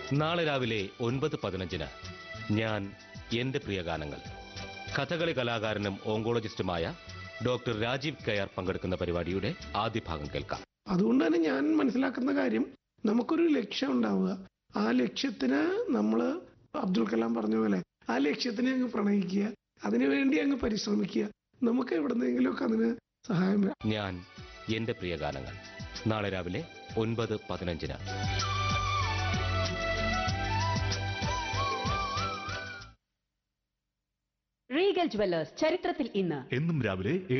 നാളെ രാവിലെ ഒൻപത് പതിനഞ്ചിന് ഞാൻ എന്റെ പ്രിയ ഗാനങ്ങൾ കഥകളി കലാകാരനും ഓങ്കോളജിസ്റ്റുമായ ഡോക്ടർ രാജീവ് കയർ പങ്കെടുക്കുന്ന പരിപാടിയുടെ ആദ്യ ഭാഗം കേൾക്കാം അതുകൊണ്ട് തന്നെ ഞാൻ മനസ്സിലാക്കുന്ന കാര്യം നമുക്കൊരു ലക്ഷ്യം ഉണ്ടാവുക ആ ലക്ഷ്യത്തിന് നമ്മൾ അബ്ദുൽ കലാം പറഞ്ഞ പോലെ ആ ലക്ഷ്യത്തിനെ അങ്ങ് പ്രണയിക്കുക അതിനുവേണ്ടി അങ്ങ് പരിശ്രമിക്കുക നമുക്ക് എവിടെന്നെങ്കിലുമൊക്കെ അതിന് സഹായം വേണം ഞാൻ എന്റെ പ്രിയ ഗാനങ്ങൾ നാളെ രാവിലെ ഒൻപത് പതിനഞ്ചിന് റീഗൽ ജുവല്ലേഴ്സ് ചരിത്രത്തിൽ ഇന്ന് എന്നും രാവിലെ